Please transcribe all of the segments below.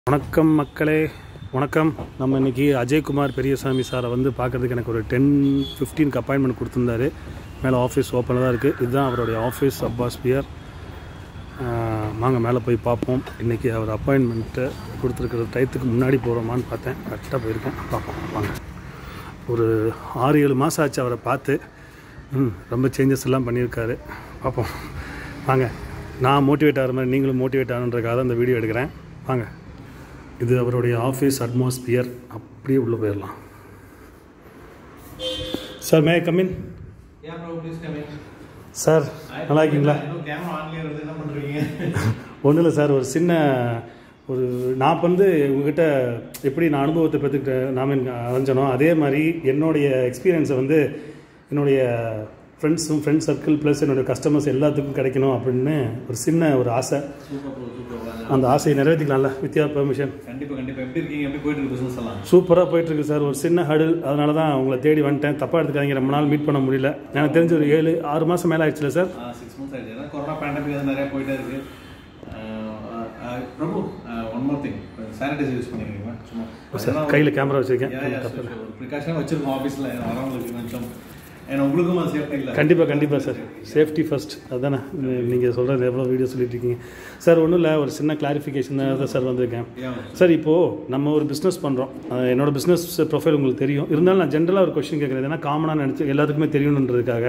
வணக்கம் மக்களே வணக்கம் நம்ம இன்னைக்கு அஜய்குமார் பெரியசாமி சாரை வந்து பார்க்கறதுக்கு எனக்கு ஒரு டென் ஃபிஃப்டீனுக்கு அப்பாயின்மெண்ட் கொடுத்துருந்தாரு மேலே ஆஃபீஸ் ஓப்பனில் தான் இருக்குது இதுதான் அவருடைய ஆஃபீஸ் அப்பாஸ் பியர் வாங்க மேலே போய் பார்ப்போம் இன்றைக்கி அவர் அப்பாயின்மெண்ட்டு கொடுத்துருக்கிற டயத்துக்கு முன்னாடி போகிறோமான்னு பார்த்தேன் கரெக்டாக போயிருக்கேன் பார்ப்போம் வாங்க ஒரு ஆறு ஏழு மாதம் ஆச்சு அவரை பார்த்து ம் ரொம்ப சேஞ்சஸ் எல்லாம் பண்ணியிருக்காரு பார்ப்போம் வாங்க நான் மோட்டிவேட் ஆகிற மாதிரி நீங்களும் மோட்டிவேட் ஆகணுன்றக்காக தான் இந்த வீடியோ எடுக்கிறேன் வாங்க இது அவருடைய ஆஃபீஸ் அட்மாஸ்பியர் அப்படியே உள்ளே போயிடலாம் sir may come in Yeah, bro, please come in. Sir நல்லா இருக்கீங்களா இன்னும் camera on லயே இருந்து என்ன பண்றீங்க? ஒன்றும் இல்லை சார் ஒரு சின்ன ஒரு நான் வந்து உங்ககிட்ட எப்படி நான் அனுபவத்தை பெற்றுக்கிட்ட நாம அலைஞ்சனோ அதே மாதிரி என்னுடைய எக்ஸ்பீரியன்ஸை வந்து என்னுடைய ஃப்ரெண்ட்ஸும் ஃப்ரெண்ட் சர்க்கிள் ப்ளஸ் என்னுடைய கஸ்டமர்ஸ் எல்லாத்துக்கும் கிடைக்கணும் அப்படின்னு ஒரு சின்ன ஒரு ஆசை Super bro, super bro. அந்த ஆசையை நிறைவேற்றிக்கலாம்ல வித் யோர் பெர்மிஷன் கண்டிப்பா கண்டிப்பா எப்படி இருக்கீங்க எப்படி போயிட்டு இருக்கு business எல்லாம் சூப்பராக போயிட்டுருக்கு சார் ஒரு சின்ன ஹடில் அதனால தான் உங்களை தேடி வந்துட்டேன் தப்பாக எடுத்துக்காதீங்க ரொம்ப நாள் மீட் பண்ண முடியல எனக்கு தெரிஞ்ச ஒரு ஏழு ஆறு மாதம் மேலே ஆயிடுச்சுல சார் சிக்ஸ் மந்த்ஸ் ஆயிடுச்சு ஏன்னா கொரோனா பேண்டமிக் வந்து நிறைய போயிட்டே இருக்கு ah, ah, Prabhu one more thing sanitizer use பண்ணிக்கிறீங்களா சும்மா சார் கையில் கேமரா வச்சுருக்கேன் Yeah, yeah, sure, sure. ஒரு ப்ரிகாஷனாக வச்சிருக்கோம் ஆஃபீஸில் வரவங்களுக்கு கொஞ்சம் ஏன்னா உங்களுக்கும் அது சேஃப்டி இல்லை கண்டிப்பாக கண்டிப்பாக சார் சேஃப்டி ஃபர்ஸ்ட் அதுதானே நீங்கள் சொல்கிறது எவ்வளோ வீடியோ சொல்லிட்டு இருக்கீங்க சார் ஒன்றும் இல்லை ஒரு சின்ன கிளாரிஃபிகேஷன் தான் சார் வந்திருக்கேன் Yeah. சார் இப்போது நம்ம ஒரு பிஸ்னஸ் பண்ணுறோம் என்னோட பிஸ்னஸ் ப்ரொஃபைல் உங்களுக்கு தெரியும் இருந்தாலும் நான் ஜென்ரலாக ஒரு கொஸ்டின் கேட்குறது ஏன்னா காமனாக நினச்சி எல்லாத்துக்குமே தெரியணுன்றதுக்காக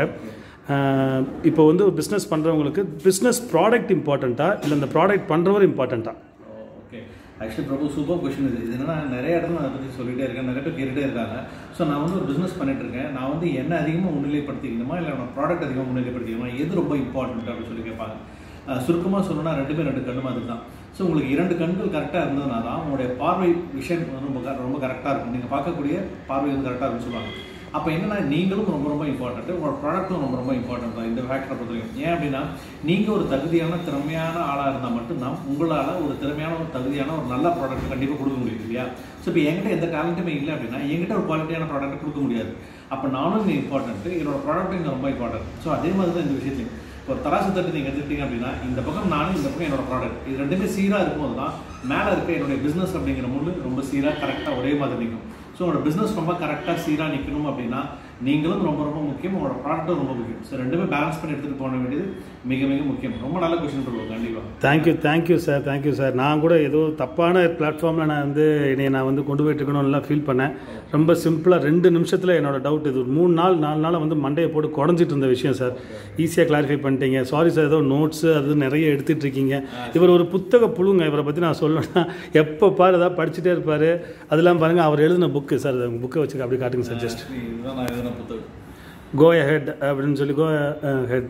அஹ், இப்போ வந்து ஒரு பிஸ்னஸ் பண்ணுறவங்களுக்கு பிஸ்னஸ் ப்ராடக்ட் இம்பார்ட்டண்ட்டா இல்லை இந்த ப்ராடக்ட் பண்ணுறவர் இம்பார்ட்டண்ட்டா okay actually Prabhu super question இது இது என்னன்னா நிறைய இடத்துல நான் அதை பற்றி சொல்லிட்டே இருக்கேன் நிறைய பேர் கேட்டுட்டே இருக்காங்க ஸோ நான் வந்து ஒரு பிஸ்னஸ் பண்ணிட்டு இருக்கேன் நான் வந்து என்ன அதிகமாக முன்னிலைப்படுத்திக்கணுமா இல்லை நான் ப்ராடக்ட் அதிகமாக முன்னிலைப்படுத்திக்கணுமா எது ரொம்ப இம்பார்ட்டன்ட் அப்படின்னு சொல்லி கேட்பாங்க சுருக்கமாக சொல்லணும்னா ரெண்டுமே ரெண்டு கண்ணு மாதிரி தான் ஸோ உங்களுக்கு இரண்டு கண்கள் கரெக்டாக இருந்ததுனா தான் உங்களுடைய பார்வை விஷன் வந்து ரொம்ப க- ரொம்ப கரெக்டாக இருக்கும் நீங்கள் பார்க்கக்கூடிய பார்வை வந்து கரெக்டாக இருக்கும்னு சொல்லுவாங்க அப்போ என்னன்னா நீங்களும் ரொம்ப ரொம்ப இம்பார்ட்டன்ட் உங்களோட ப்ராடக்ட்டும் ரொம்ப ரொம்ப இம்பார்ட்டன்ட் தான் இந்த ஃபேக்டரை பொறுத்த வரைக்கும் ஏன் அப்படின்னா நீங்கள் ஒரு தகுதியான திறமையான ஆளாக இருந்தால் மட்டும்தான் உங்களால் ஒரு திறமையான ஒரு தகுதியான ஒரு நல்ல ப்ராடக்ட் கண்டிப்பாக கொடுக்க முடியும் இல்லையா ஸோ இப்போ என்கிட்ட எந்த டேலண்ட்டுமே இல்லை அப்படின்னா என்கிட்ட ஒரு குவாலிட்டியான ப்ராடக்ட் கொடுக்க முடியாது அப்போ நானும் இங்கே இம்பார்ட்டன்ட் என்னோட ப்ராடக்ட் இங்கே ரொம்ப இம்பார்ட்டன்ட் ஸோ அதே மாதிரி தான் இந்த விஷயத்தையும் இப்போ ஒரு தராசு தட்டு நீங்கள் எடுத்துக்கிட்டீங்க அப்படின்னா இந்த பக்கம் நானும் இந்த பக்கம் என்னோட ப்ராடக்ட் இது ரெண்டுமே சீராக இருக்கும்போது தான் மேலே இருக்க என்னுடைய பிஸ்னஸ் அப்படிங்கிற முள்ளு ரொம்ப சீராக கரெக்டாக ஒரே மாதிரி நிற்கும் ஸோ உங்களோட பிஸ்னஸ் ரொம்ப கரெக்டாக சீராக நிற்கணும் அப்படின்னா நீங்களும் ரொம்ப ரொம்ப முக்கியம் உங்களோட ப்ராடக்ட்டும் ரொம்ப முக்கியம் ஸோ ரெண்டுமே பேலன்ஸ் பண்ணி எடுத்துகிட்டு போக வேண்டியது மிக மிக முக்கியம் ரொம்ப நல்ல கொஸ்டின் இருக்கும் கண்டிப்பாக thank you thank you sir thank you sir நான் கூட ஏதோ தப்பான பிளாட்ஃபார்மில் நான் வந்து என்னை நான் வந்து கொண்டு போயிட்டு இருக்கணும்லாம் ஃபீல் பண்ணேன் ரொம்ப சிம்பிளாக ரெண்டு நிமிஷத்தில் என்னோட டவுட் இது ஒரு மூணு நாள் நாலு நாள் வந்து மண்டையை போட்டு குடஞ்சிட்டு இருந்த விஷயம் சார் ஈஸியாக கிளாரிஃபை பண்ணிட்டீங்க சாரி சார் ஏதோ நோட்ஸு அது நிறைய எடுத்துகிட்டு இருக்கீங்க இவர் ஒரு புத்தக புழுங்க இவரை பற்றி நான் சொல்லணும்னா எப்போ பாரு ஏதாவது படிச்சுட்டே இருப்பார் அதெல்லாம் பாருங்கள் அவர் எழுதின புக்கு சார் புக்கை வச்சு அப்படி காட்டுங்க சார் ஜஸ்ட் இதுதான் நான் எழுதின புத்தகம் கோ ஹெட் அப்படின்னு சொல்லி கோ ஹெட்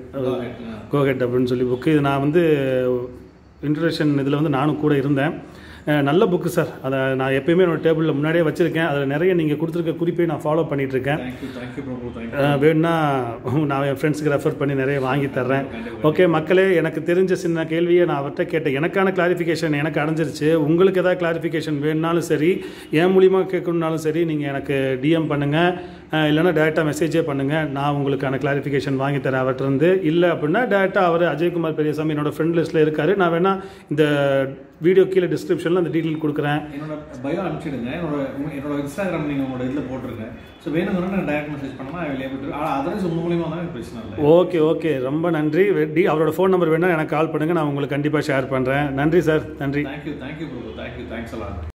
கோ ஹெட் அப்படின்னு சொல்லி புக்கு இது நான் வந்து இன்ட்ரடக்ஷன் இதில் வந்து நானும் கூட இருந்தேன் அஹ் நல்ல புக்கு சார் அதை நான் எப்பயுமே என்னோட டேபிளில் முன்னாடியே வச்சுருக்கேன் அதில் நிறைய நீங்கள் கொடுத்துருக்க குறிப்பை நான் ஃபாலோ பண்ணிட்டு இருக்கேன் thank you thank you Prabhu thank you ah வேணும்னா நான் என் ஃப்ரெண்ட்ஸுக்கு ரெஃபர் பண்ணி நிறைய வாங்கி தர்றேன் ஓகே மக்களே எனக்கு தெரிஞ்ச சின்ன கேள்வியை நான் அவர்கிட்ட கேட்டேன் எனக்கான கிளாரிஃபிகேஷன் எனக்கு அடைஞ்சிருச்சு உங்களுக்கு ஏதாவது கிளாரிஃபிகேஷன் வேணுனாலும் சரி என் மூலியமாக கேட்கணுன்னாலும் சரி நீங்கள் எனக்கு டிஎம் பண்ணுங்கள் இல்லைன்னா டேரெக்டாக மெசேஜே பண்ணுங்கள் நான் உங்களுக்கான கிளாரிஃபிகேஷன் வாங்கி தரேன் அவர்கிட்ட இருந்து இல்லை அப்படின்னா டேரெக்டாக அவர் அஜய்குமார் பெரியசாமி என்னோட ஃப்ரெண்ட் லிஸ்ட்டில் இருக்காரு நான் வேணா இந்த வீடியோ கீழே டிஸ்கிரிப்ஷனில் அந்த டீட்டெயில் கொடுக்குறேன் என்னோட பயோ அனுப்பிச்சிடுங்க என்னோட உங்க- என்னோட இன்ஸ்டாகிராம் நீங்கள் உங்களோட இதில் போட்டுருங்க ஸோ வேணுங்கன்னா நான் டைரக்ட் மெசேஜ் பண்ணால் ஐ வில் ஏபிள் அதர்வைஸ் உங்கள் மூலியமாக தான் எனக்கு பிரச்சனை இல்லை ஓகே ஓகே ரொம்ப நன்றி டி அவரோட ஃபோன் நம்பர் வேணால் எனக்கு கால் பண்ணுங்கள் நான் உங்களுக்கு கண்டிப்பாக ஷேர் பண்ணுறேன் நன்றி சார் நன்றி thank you thank you Prabhu thank you thanks எல்லாம்